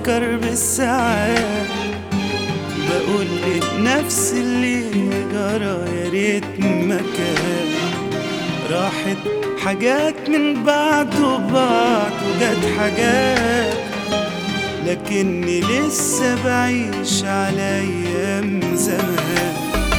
بفكر بالساعات بقول لنفسي اللي جرى يا ريت مكان راحت حاجات من بعد وبعد وجت حاجات لكني لسه بعيش على ايام زمان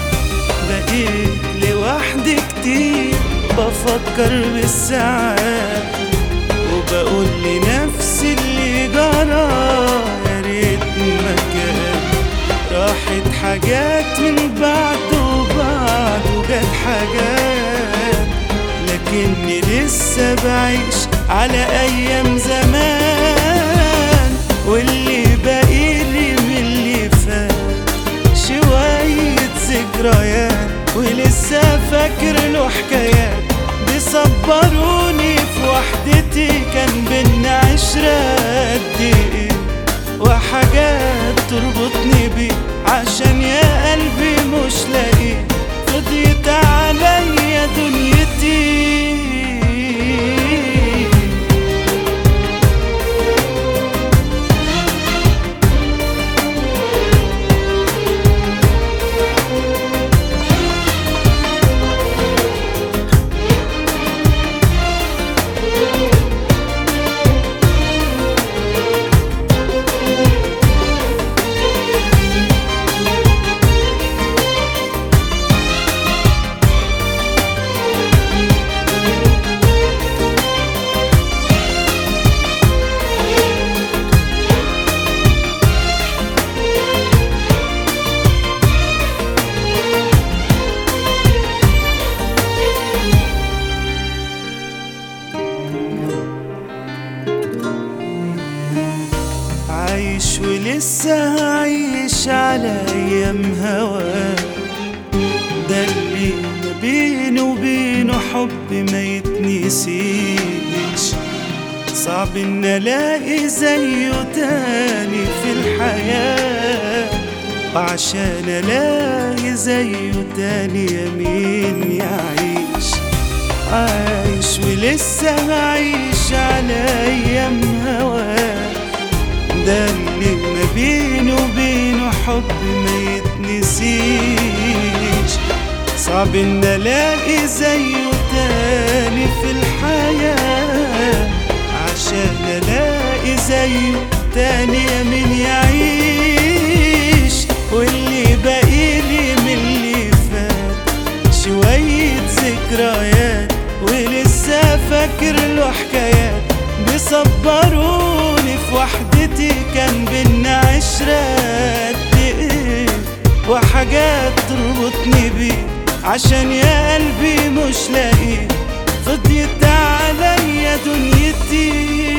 بقيت لوحدي كتير بفكر بالساعات وبقول لنفسي اللي جرى يا ريت مكان راحت حاجات من بعد وبعد وجت حاجات لكني لسه بعيش على ايام زمان واللي باقيلي من اللي فات شوية ذكريات ولسه فاكر له حكايات بيصبروني في وحدتي كان بينا عشرة قد ايه وحاجات تربطني بيه عشان يا قلبي مش لاقيه فضيت عليا دنيتي عايش ولسه عايش على ايام هواك ده اللي ما بيني وبينه حب ما يتنسيش صعب ان الاقي زيه تاني في الحياة وعشان الاقي زيه تاني يا مين يعيش عايش ولسه عايش على ايام هواك ده اللي ما بينه وبينه حب ما يتنسيش صعب ان الاقي زيه تاني في الحياة عشان الاقي زيه تاني يا مين يعيش واللي باقيلي من اللي فات شوية ذكريات ولسه فاكر له حكايات بيصبروني في وحدتي كان بينا عشرة قد ايه وحاجات تربطني بيه عشان يا قلبي مش لاقيه فضيت عليا دنيتي